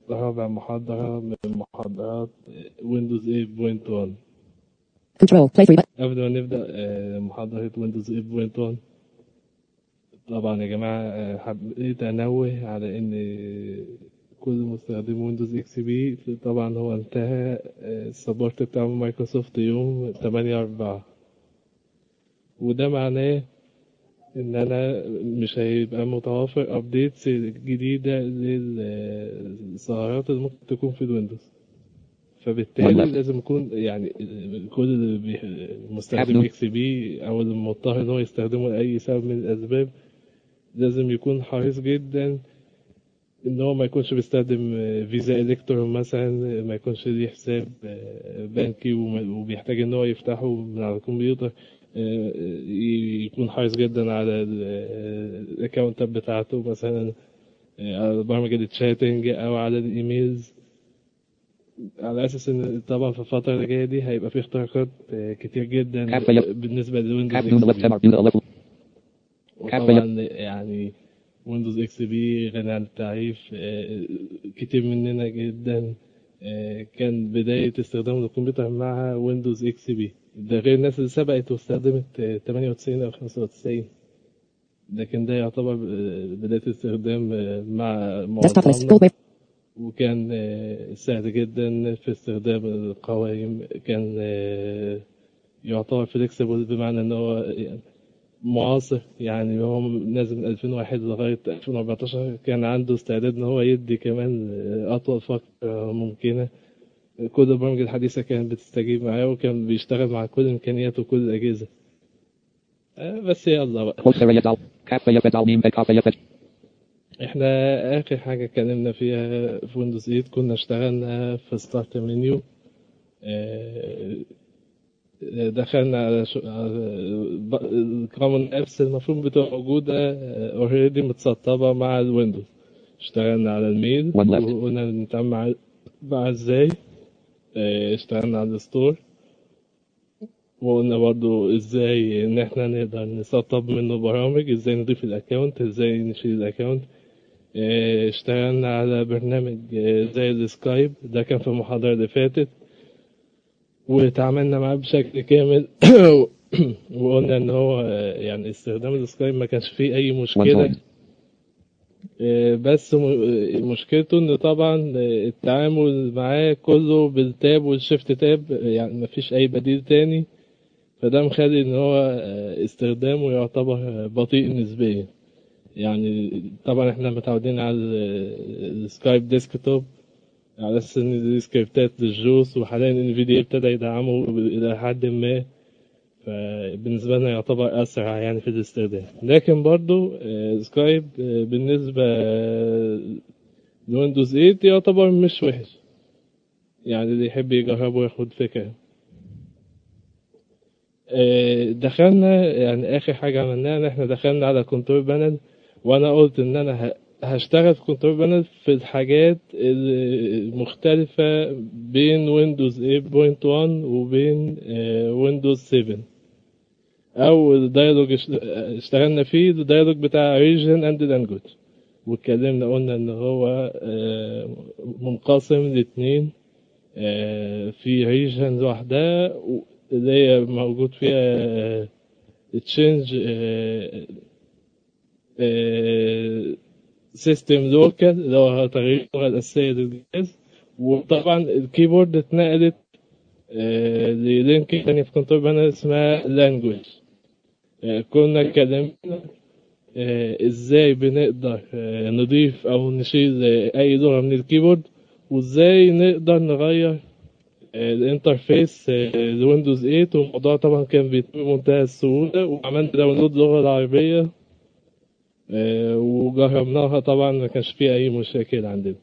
رابع محاضرة من محاضرات ويندوز 8.1 Control. Play 3 button. قبل ما نبدأ آه، محاضرة ويندوز 8.1 طبعا يا جماعة آه، حبيت أنوه على إن كل مستخدم ويندوز اكس بي طبعا هو انتهى آه، السبورت بتاع مايكروسوفت يوم 8 4 وده معناه ان انا مش هيبقى متوفر ابديتس جديدة للثغرات اللي ممكن تكون في الويندوز فبالتالي والله. لازم يكون يعني كل اللي بي- المستخدم حلو. اكس بي او المضطر ان هو يستخدمه لاي سبب من الاسباب لازم يكون حريص جدا ان هو ما يكونش بيستخدم فيزا الكترون مثلا ما يكونش ليه حساب آه، بنكي وما- وبيحتاج ان هو يفتحه من على الكمبيوتر آه، يكون حريص جدا على ال- الاكونتات بتاعته مثلا آه، على برامج التشاتنج او على الايميلز على اساس ان طبعا في الفتره اللي جايه دي هيبقى في اختراقات آه، كتير جدا Cafe up. بالنسبه للويندوز Cap doing the left XP. hammer. Do the level. وطبعا يعني ويندوز اكس بي غني عن التعريف آه، كتير مننا جدا آه، كان بداية استخدام الكمبيوتر مع ويندوز اكس بي ده غير الناس اللي سبقت واستخدمت آه، 98 او 95 لكن ده يعتبر آه، بداية استخدام آه، مع Desktop list. معظمنا Full wave. وكان آه، سهل جدا في استخدام القوائم كان آه، يعتبر فليكسيبل بمعنى ان هو يعني معاصر يعني هو نازل من 2001 لغاية 2014 كان عنده استعداد ان هو يدي كمان آه، اطول فترة ممكنة كل البرامج الحديثة كانت بتستجيب معاه وكان بيشتغل مع كل الامكانيات وكل الاجهزة آه، بس يلا بقى Close area down. Cafe up down. Name cafe up. احنا اخر حاجة اتكلمنا فيها في ويندوز 8 كنا اشتغلنا في ستارت منيو دخلنا على شو... الكومن ابس المفروض بتبقى موجودة اوريدي متسطبة مع الويندوز اشتغلنا على الميل One left. وقلنا نتعامل مع مع ازاي اه، اشتغلنا على الستور وقلنا برضو ازاي ان احنا نقدر نسطب منه برامج ازاي نضيف الاكونت ازاي نشيل الاكونت اه، اشتغلنا على برنامج اه، زي السكايب ده كان في المحاضرة اللي فاتت وتعاملنا معاه بشكل كامل وقلنا ان هو اه، يعني استخدام السكايب ما كانش فيه اي One مشكلة joined. اه، بس م- اه، مشكلته ان طبعا اه، التعامل معاه كله بالتاب والشيفت تاب اه، يعني مفيش اي بديل تاني فده مخلي ان هو اه، استخدامه يعتبر اه، بطيء نسبيا يعني طبعا احنا متعودين على ال- السكايب ديسكتوب على اساس ان دي سكريبتات للجوس وحاليا انفيديا ابتدى يدعمه الى حد ما فبالنسبة لنا يعتبر أسرع يعني في الاستخدام لكن برضو آه، سكايب آه، بالنسبة آه، لويندوز 8 يعتبر مش وحش يعني اللي يحب يجربه ياخد فكرة آه، دخلنا يعني آخر حاجة عملناها إن إحنا دخلنا على كنترول بانل وأنا قلت إن أنا ه- هشتغل في كنترول بانل في الحاجات المختلفة بين ويندوز 8.1 وبين ويندوز 7 أول دايلوج اشتغلنا فيه الدايلوج بتاع ريجن أند لانجوج واتكلمنا قلنا إن هو آه، منقسم لاتنين آه، في ريجن لوحدها و- اللي هي موجود فيها تشينج سيستم لوكال اللي هو تغيير اللغة الأساسية للجهاز وطبعا الكيبورد اتنقلت آه، للينك تاني في كنترول بانل اسمها لانجوج كنا اتكلمنا آه، ازاي بنقدر آه، نضيف او نشيل آه، اي لغة من الكيبورد وازاي نقدر نغير آه، الانترفيس آه، لويندوز 8 والموضوع طبعا كان بيتم بمنتهى السهولة وعملت داونلود لغة العربية آه، وجربناها طبعا ما كانش فيها اي مشاكل عندنا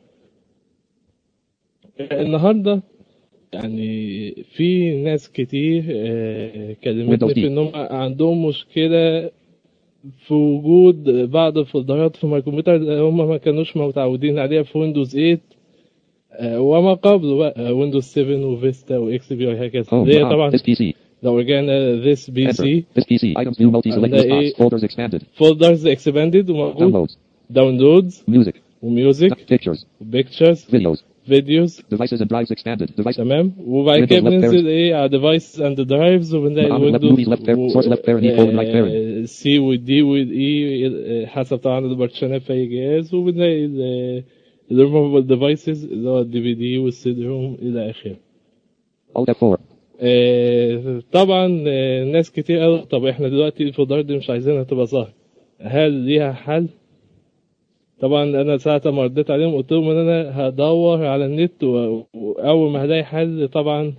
النهارده يعني في ناس كتير آه، Windows كلمتني 10. في انهم عندهم مشكلة في وجود بعض الفولدرات في my كمبيوتر هم ما كانوش متعودين عليها في ويندوز 8 آه، وما قبله بقى ويندوز 7 وفيستا واكس بي وهكذا Home. اللي هي Ah, طبعا This PC. لو رجعنا this Enter. PC This PC. Items. New multi-select ده list box. ايه Folders expanded. folders expanded وموجود Downloads. downloads Music. وميوزك Pictures. وبيكتشرز Videos. فيديوز Devices and drives expanded. Device. تمام وبعد كده Windows left بننزل ايه على ديفايس اند درايفز وبنلاقي Mohammed left movies left parent. Source left parent equal right parent. سي والدي والاي حسب طبعا البارتيشنات في اي جهاز وبنلاقي الريموفبل ديفايسز اللي هو الدي في دي والسيدي روم الى اخره Alt F4. آه، طبعا آه، ناس كتير قالوا طب احنا دلوقتي الفولدر دي مش عايزينها تبقى ظاهرة هل ليها حل؟ طبعا انا ساعة ما رديت عليهم قلت لهم ان انا هدور على النت و- واول ما هلاقي حل طبعا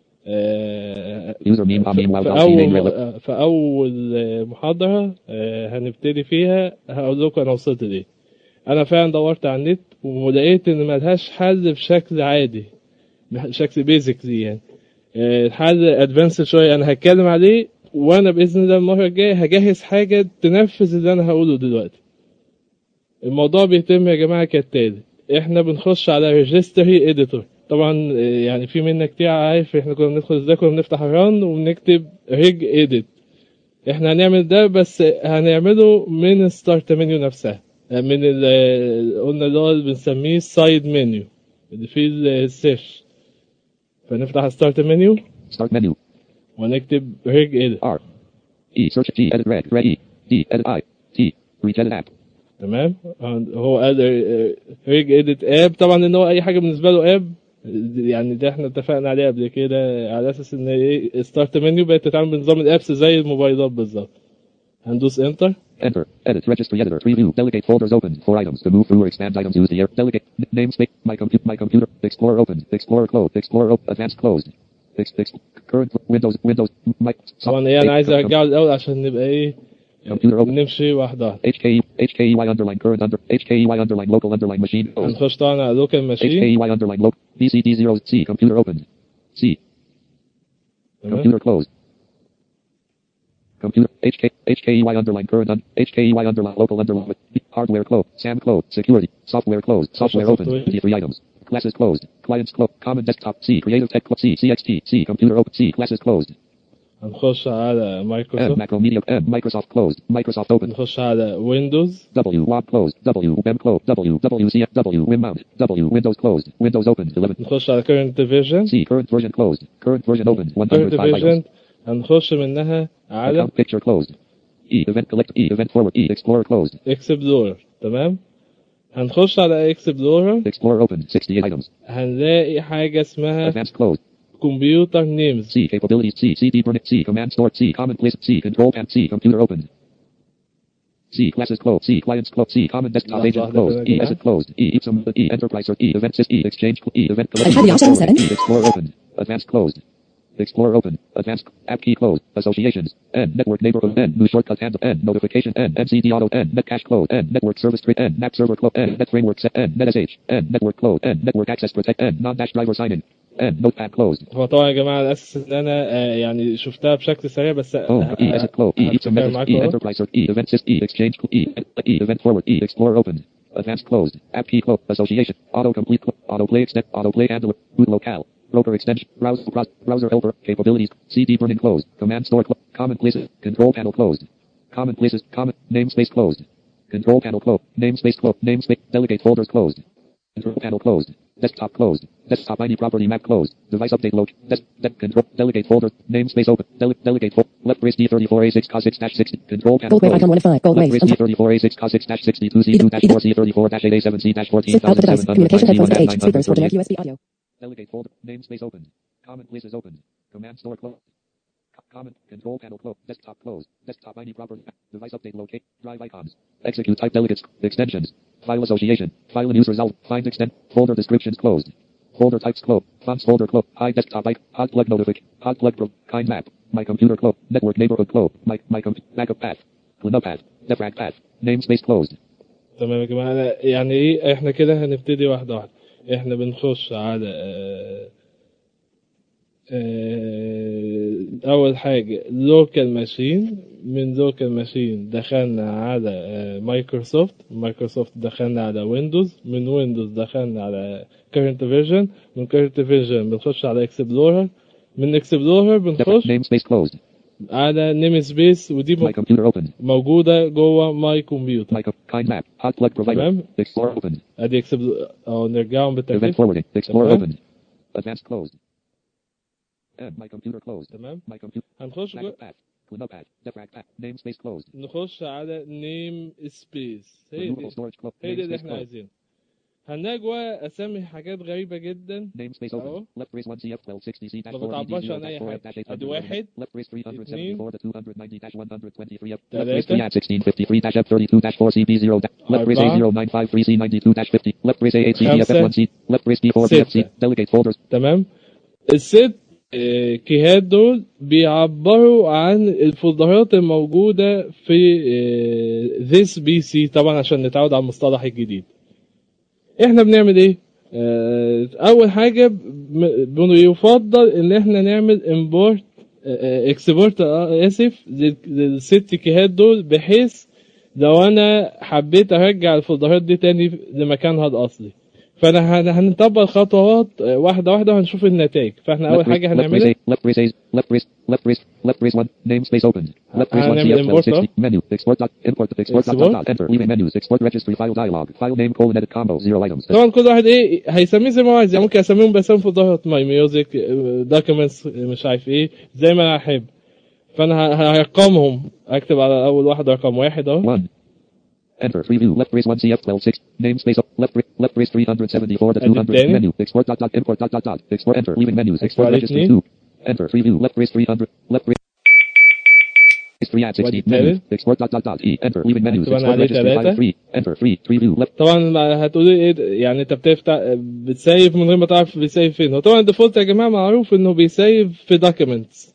آه، User meme. Meme. Wow. في Dot. Name. اول Relevant. في اول محاضرة آه، هنبتدي فيها هقول لكم انا وصلت ليه انا فعلا دورت على النت ولقيت ان ملهاش حل بشكل عادي بشكل بيزكلي يعني آه، الحل ادفانسد شويه انا هتكلم عليه وانا باذن الله المره الجايه هجهز حاجه تنفذ اللي انا هقوله دلوقتي الموضوع بيتم يا جماعه كالتالي احنا بنخش على ريجستري اديتور طبعا آه، يعني في منا كتير عارف احنا كنا بندخل ازاي كنا بنفتح الران وبنكتب ريج اديت احنا هنعمل ده بس هنعمله من ستارت منيو نفسها من ال- قلنا اللي هو اللي بنسميه سايد منيو اللي فيه السيرش فنفتح ستارت منيو Start menu. ونكتب ريج اديت R. E. Search. G. Edit. Red. Red. E. D. Edit. I. T. Reach edit app. تمام هو قال ريج اديت اب طبعا ان هو اي حاجه بالنسبه له اب يعني ده احنا اتفقنا عليه قبل كده على اساس ان ايه ستارت منيو بقت تتعامل بنظام الابس زي الموبايلات بالظبط هندوس انتر Enter. Edit. Registry editor. Preview. Delegate folders open. Four items. To move through or expand items use the air. Delegate. N- Namespace. My computer. My computer. Explorer open. Explorer closed. Explorer op- advanced closed. Fix. Fix. Current. Windows. Windows. My. طبعا ايه انا عايز ارجعه الاول عشان نبقى ايه Computer open. نمشي واحده واحده HKE. HKEY underline current under. HKEY underline local underline machine. O. هنخش طبعا على لوكال ماشين HKEY underline local. BCD0. C. Computer open. C. تمام Computer closed. Computer HK HKEY underline current un, HKEY underline local underline hardware closed. SAM closed. Security. Software closed. Software open. software. The three items. Classes closed. Clients closed. Common desktop. C. Creative tech. clo- C. CXT. C. Computer open. C. Classes closed. هنخش على M. مايكروسوفت Macromedia. M. Microsoft closed. Microsoft open. نخش على ويندوز W. WAB closed. W. WM closed. W. WCF. W. Win mount. W. Windows closed. Windows open. 11. نخش على كيرنت ديفيجن C. Current version closed. Current version open. كيرنت 105 items. ديفيجن هنخش منها على Account picture closed. E. Event collect. E. Event forward. E. Explorer closed. اكسبلورر تمام هنخش على اكسبلورر Explorer open. 68 items. هنلاقي حاجة اسمها Advanced closed. كمبيوتر نيمز C. Capabilities. C. CD permit. C. Command store. C. Common place. C. Control panel. C. Computer open. C. Classes closed. C. Clients closed. C. Common desktop لحظة agent واحدة closed. كده E. يا Asset closed. E. Epsom. E. Enterprise. E. Event sys. E. Exchange. E. Event الحادي collection. عشر مساء. E. Explorer open. Advanced closed. Explorer open. Advanced app key closed. Associations. N. Network neighborhood. N. New shortcut handle. N. Notification. N. NCD auto. N. Net cache closed. N. Network service tree. N. Map server closed. N. Net framework set. N. Net SH. N. Network closed. N. Network access protect. N. Non-dash driver sign in. N. Notepad closed. هو طبعا يا جماعة على أساس إن أنا آه، يعني شفتها بشكل سريع بس Oh, E. Asset closed. E. Epsom هفتكر methods. معاك E. أهو. Enterprise. search, E. Event sys. E. Exchange. E. E. Event forward. E. Explorer open. Advanced closed. App key closed. Association. Auto complete. Auto play extend. Auto play handler. Boot locale. Broker extension. Browser. browser- Browser helper. Capabilities. CD burning closed. Command store. Clo- common places. Control panel closed. Common places. Common namespace closed. Control panel closed. Namespace closed. Namespace. Delegate folders closed. Control panel closed. Desktop closed. Desktop ID property map closed. Device update load. Des- de- control. Delegate folder. Namespace open. Dele- delegate folder. Left brace D34A6 cos 6 dash 60. Control panel Gold wave closed. icon 1 of 5. Gold Left wave. brace D34A6 cos 6 dash 62 C2 dash 4 C34 dash 8A7 C dash 14 Sys out the device. Communication headphones to H. Speakers for generic USB audio. Delegate folder. Namespace open. Common places open. Command store closed. Co- Common control panel closed. Desktop closed. Desktop ID property. Device update locate. Drive icons. Execute type delegates. Extensions. File association. File and use result. Find extent. Folder descriptions closed. Folder types closed. Fonts folder closed. Hide desktop icon. Hot plug notification. Hot plug pro. Kind map. My computer closed. Network neighborhood closed. My my com- backup path. Cleanup path. Defrag path. Namespace closed. تمام يا جماعة أنا يعني إيه إحنا كده هنبتدي واحدة واحدة إحنا بنخش على آه، آه، أول حاجة لوكال ماشين من لوكال ماشين دخلنا على آه، مايكروسوفت مايكروسوفت دخلنا على ويندوز من ويندوز دخلنا على كيرنت فيجن من كيرنت فيجن بنخش على اكسبلورر من اكسبلورر Defrag بنخش namespace closed. على نيم سبيس ودي My computer open. موجودة جوه ماي كمبيوتر My co- kind map. Hot plug provider. تمام Explorer open. ادي اكسب او نرجعهم Event بالترتيب forwarding. Explorer تمام. open. Advanced closed. And my computer closed. تمام My computer. هنخش جو... Backup path. Clean up path. Defrag path. Namespace closed. نخش على نيم سبيس هي دي Removable storage closed. هي دي اللي Namespace احنا closed. عايزينها هنلاقي جوه اسامي حاجات غريبة جدا Namespace أهو. open. Left brace 1 CF 1260 C dash ما 4 بتعبرش ED عن أي 0 حاجة. dash 800 أدي واحد، Left brace 374 to 290 dash 123 F. Left تلاتة. brace 3 at 1653 dash F32 dash 4 CB 0 dash. Left brace أربعة. A 0953 C 92 dash 50. Left brace A 8 CDF خمسة. F1 C. Left brace B 4 BFC. ستة. Delegate folders. تمام الست آه، كيهات دول بيعبروا عن الفولدرات الموجودة في آه، this PC طبعا عشان نتعود على المصطلح الجديد احنا بنعمل ايه آه، اول حاجة ب- بيفضل ان احنا نعمل import اكسبورت اسف لل- للست كيهات دول بحيث لو انا حبيت ارجع الفولدرات دي تاني لمكانها الاصلي فانا هن- هنطبق خطوات آه، واحده واحده وهنشوف النتائج فاحنا اول Left brace- حاجه left brace هنعملها A. Left brace A. Left brace. Left brace. Left brace 1. Namespace open. Left brace 1 هنعمل CF import 1260. Menu. Export dot. Import. Export dot. Export. dot, dot. Enter. Leaving menus. Export registry file dialog. File name colon edit combo. Zero items. طبعا كل واحد ايه هيسميه زي ما هو عايز يعني ممكن اسميهم باسامي فولدرات ماي ميوزك دوكيومنتس مش عارف ايه زي ما انا احب فانا ه- هرقمهم اكتب على اول واحد رقم واحد اهو 1. Enter. Preview. Left brace 1 CF 126. Namespace up. Left brace. Left brace 374 to Edit 200. then. Menu. Export dot dot. Import dot dot dot. Export. Enter. Leaving menus. Export Export registry الاثنين. 2. Enter. Preview. Left brace 300. Left brace. 3 at 60. وادي Menu. التالت. Export dot dot dot. E. Enter. Leaving menus. أكتب أنا Export عليه registry file تلاتة. 3. Enter. 3. Preview. Left. طبعا ما هتقولي ايه ده؟ يعني انت بتفتح بتسيف من غير ما تعرف بيسيف فين هو طبعا الديفولت يا جماعه معروف انه بيسيف في دوكيومنتس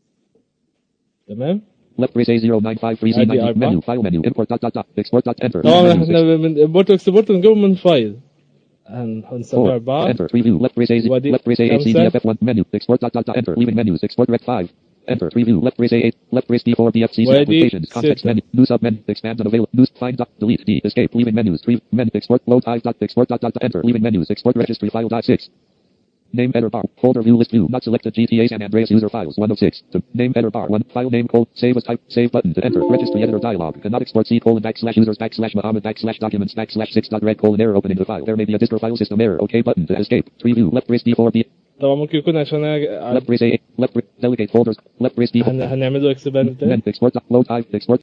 تمام Left brace A0953 أدي Z90. أربعة. Menu. File menu. Import dot dot dot. Export dot. Enter. طبعا Leaving menus. احنا من امبورت واكسبورت نجيبه من فايل هن- هنسميه 4. أربعة Enter. Preview. Left brace A. وادي Left brace A8 خمسة. CDF F1. Menu. Export dot dot dot. Enter. Leaving menus. Export rec 5. Enter. Preview. Left brace A8. Left brace D4 BFC. وادي Applications. Context ستة. menu. New sub menu. Expand and available. New find dot. Delete. D. Escape. Leaving menus. 3. Menu. Export. Load 5 dot. Export dot dot dot. Enter. Leaving menus. Export registry file dot 6. Name header bar. Folder view list view. Not selected GTA San Andreas user files. 106. To name header bar. 1. File name code. Save as type. Save button to enter. Registry editor dialog. Cannot export C colon backslash users backslash Muhammad backslash documents backslash 6 dot red colon error opening the file. There may be a distro file system error. OK button to escape. Preview. Left brace D4 B. طبعا ممكن يكون عشان أنا Left brace A. Left brace. Delegate folders. Left brace D4. هن- هنعمله اكسباند تاني Then export. dot- Load 5. Export.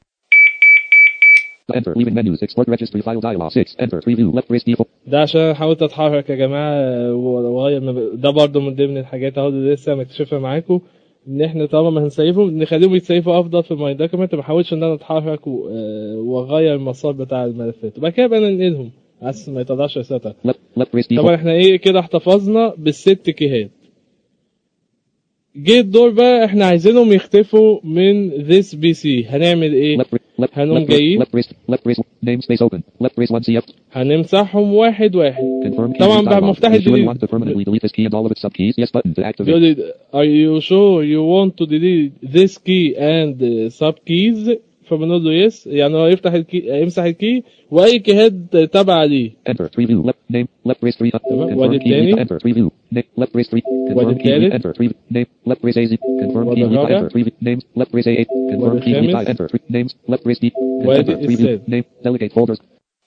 Enter. Leaving menus. Export registry file dialog. 6. Enter. Preview. Left brace D4. ده عشان حاولت اتحرك يا جماعه واغير من- ده برضه من ضمن الحاجات اهو اللي لسه مكتشفها معاكم ان احنا طالما ما هنسيفهم نخليهم يتسيفوا افضل في ماي دوكيمنت ما احاولش ان انا اتحرك و- آه، واغير المسار بتاع الملفات وبعد كده بقى ننقلهم عشان ما يطلعش رسالة Left. Left brace D4. طبعا احنا ايه كده احتفظنا بالست كيهات جه الدور بقى احنا عايزينهم يختفوا من this PC هنعمل ايه Left brace. Left. هنقوم Left brace. جايين Left brace. Left brace. Namespace open. Left brace 1 CF. هنمسحهم واحد واحد Confirm key طبعا dialog. بقى مفتاح Be sure you الديليت want to permanently delete this key and all of its subkeys. Yes button to activate. بيقول لي are you sure you want to delete this key and uh, sub keys فبنقول له yes يعني هو يفتح الكي يمسح الكي واي كيهات تابعه ليه Enter. Preview. Left name. Left brace 3. تمام. Confirm وادي key. التاني. Enter. Preview. Name. Left brace 3. وادي Confirm key. التالت. Enter. Preview. Name. Left brace AZ. Confirm وادي key. الرابع. Enter. Preview. Names. Left brace A8. Confirm وادي key. الخامس. Enter. Pre- Names. Left brace D. وادي Enter. Preview. السادس. Name. Delegate folders.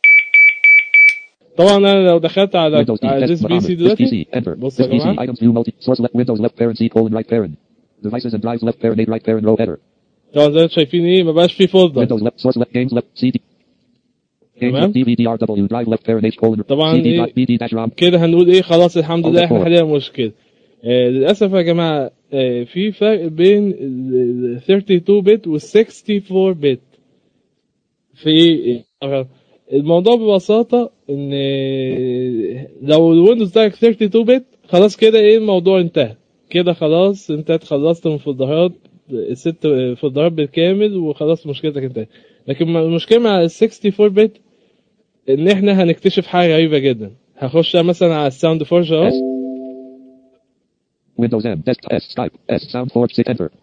طبعا انا لو دخلت على Windows D. على Test. this Muhammad. PC This دلوقتي PC. Enter. بص This يا جماعه PC. Items view multi. Source left. Windows left parent C colon right parent. Devices and drives left parent A right parent row header. طبعا زي ما انتم شايفين ايه ما بقاش فيه فولدر Windows left. Source left. Games left. CD. Games تمام. left. DVD RW. Drive left parent H colon. طبعاً CD. إيه؟ dot BD dash ROM. كده هنقول ايه خلاص الحمد لله احنا الله حلينا المشكله آه للاسف يا جماعه آه في فرق بين ال 32 بت وال 64 بت في ايه آه، الموضوع ببساطه ان آه، لو الويندوز بتاعك 32 بت خلاص كده ايه الموضوع انتهى كده خلاص انت اتخلصت من فولدرات الست فولدرات بالكامل وخلاص مشكلتك انتهت لكن المشكله مع ال 64 بت ان احنا هنكتشف حاجه غريبه جدا هخش مثلا على الساوند فورج اهو S. Windows M. Desk S. Skype. S. SoundForge 6. Enter.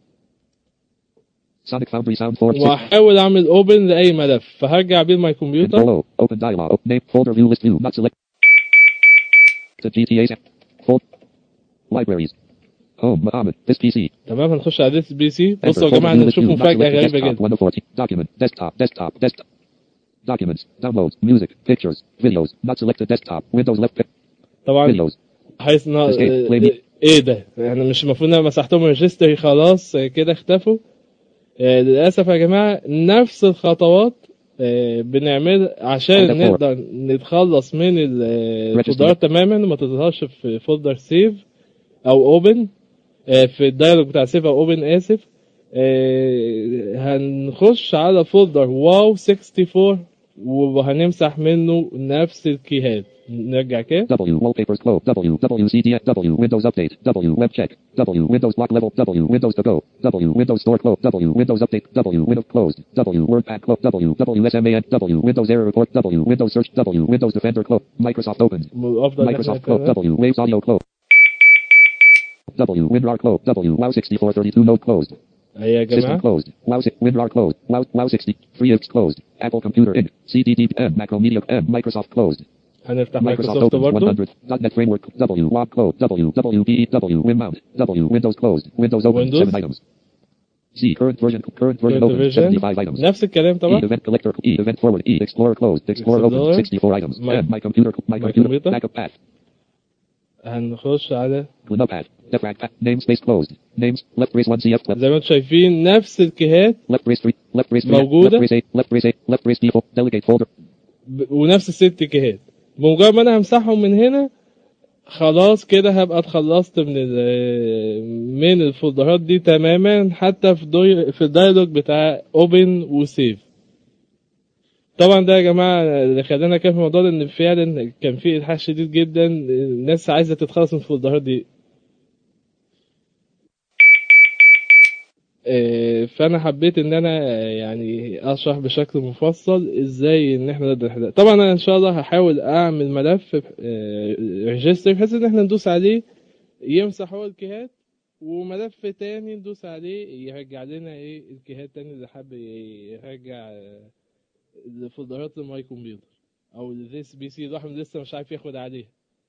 Sonic Foundry SoundForge 6. واحاول اعمل اوبن لاي ملف فهرجع بيه الماي كمبيوتر Control O. Open dialog. O- Name folder view list view. Not select. To GTA. Fold. Libraries. Home. Muhammad. This PC. تمام هنخش على ديس بي سي Enter بصوا يا folder جماعه view list نشوف view. Not مفاجاه selected. غريبه Desktop. جدا 1 of 40. Document. Desktop. Desktop. Desktop. Documents. Downloads. Music. Pictures. Videos. Not selected. Desktop. Windows left. pick. طبعا Videos. حيث نا... Escape. Play me. ايه ده يعني مش المفروض ان انا مسحتهم ريجستري خلاص آه، كده اختفوا آه، للاسف يا جماعه نفس الخطوات آه، بنعمل عشان Folder four. نقدر نتخلص من ال- آه، الفولدرات تماما وما تظهرش في فولدر سيف او اوبن في الدايلوج بتاع سيف او اوبن اسف آه، هنخش على فولدر واو 64 وهنمسح منه نفس الكيهات نرجع كده W. Wallpapers. Close. W. WCDX. W. Windows Update. W. Web Check. W. Windows Block Level. W. Windows To Go. W. Windows Store Close. W. Windows Update. W. Windows Closed. W. WordPad Close. W. WSMAN. W. Windows Error Report. W. Windows Search. W. Windows Defender Close. Microsoft Opened. افضل إن إحنا Microsoft Close. كمان. W. Waves Audio Close. W. WinRAR Close. W. Wow 6432 Node Closed. هي يا System جماعه closed. Wow, si- WinRAR closed. Wow, Wow 60. 3x closed. Apple Computer Inc. CDDM. Macromedia M. Microsoft closed. هنفتح Microsoft مايكروسوفت Opens برضه 100. .NET Framework. W. WAP closed. W. WPE. W. WinMount. W. Windows closed. Windows open. Windows. 7 items. C. Current version. Current version Current open. version. 75 items. نفس الكلام E. طبعا Event collector. E. Event forward. E. Explorer closed. Explorer open. Explorer. 64 items. My- M. My computer. My My computer. computer. Backup path. هنخش على Notepad. Defrag path. Namespace closed. Names. Left brace 1 CF. Left, زي ما انتم شايفين نفس الكيهات left brace 3. Left brace 3. موجودة. Left brace 8. Left brace 8. Left brace default. Delegate folder. ب- ونفس الست كيهات بمجرد ما انا همسحهم من هنا خلاص كده هبقى اتخلصت من ال- من الفولدرات دي تماما حتى في دوي في الدايلوج بتاع اوبن وسيف طبعا ده يا جماعه اللي خلانا كده في الموضوع ده ان فعلا كان في الحاح شديد جدا الناس عايزه تتخلص من الفولدرات دي آه، فانا حبيت ان انا آه، يعني اشرح بشكل مفصل ازاي ان احنا نقدر نحلها طبعا انا ان شاء الله هحاول اعمل ملف ريجستر بحيث ان احنا ندوس عليه يمسح هو الكيهات وملف تاني ندوس عليه يرجع لنا ايه الكيهات تاني اللي حابب يرجع آه، الفولدرات لماي كمبيوتر او لذيس بي سي الواحد لسه مش عارف ياخد عليها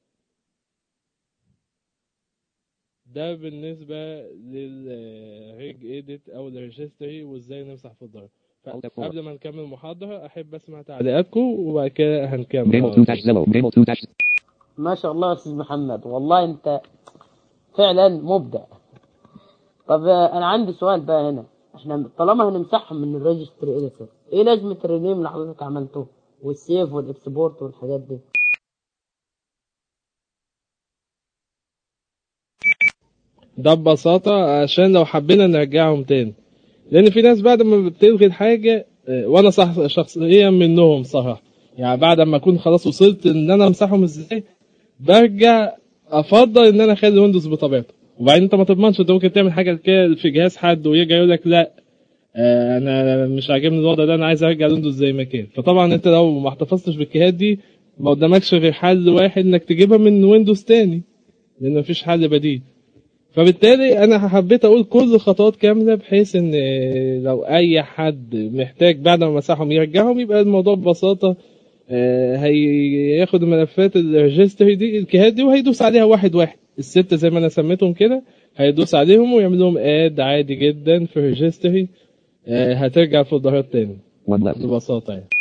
ده بالنسبة للريج ايديت او الريجستري وازاي نمسح فولدر فقبل ما نكمل المحاضرة احب اسمع تعليقاتكم وبعد كده هنكمل Memo 2 dash Zello. Memo 2 dash. ما شاء الله يا استاذ محمد والله انت فعلا مبدع طب آه، انا عندي سؤال بقى هنا احنا طالما هنمسحهم من الريجستري اديتور ايه لازمه الرينيم اللي حضرتك عملته والسيف والاكسبورت والحاجات دي ده ببساطة عشان لو حبينا نرجعهم تاني لأن في ناس بعد ما بتلغي الحاجة آه، وأنا صح شخصيا منهم صراحة يعني بعد ما أكون خلاص وصلت إن أنا أمسحهم إزاي برجع أفضل إن أنا أخلي ويندوز بطبيعته وبعدين أنت ما تضمنش أنت ممكن تعمل حاجة كده في جهاز حد ويرجع يقول لك لا آه، أنا مش عاجبني الوضع ده أنا عايز أرجع ويندوز زي ما كان فطبعا أنت لو ما احتفظتش بالكيهات دي ما قدامكش غير حل واحد إنك تجيبها من ويندوز تاني لأن مفيش حل بديل فبالتالي انا حبيت اقول كل الخطوات كامله بحيث ان لو اي حد محتاج بعد ما مسحهم يرجعهم يبقى الموضوع ببساطه آه، هياخد الملفات الريجستري دي الكيهات دي وهيدوس عليها واحد واحد الستة زي ما انا سميتهم كده هيدوس عليهم ويعمل لهم اد عادي جدا في الريجستري آه، هترجع الفولدرات تاني One left. ببساطه يعني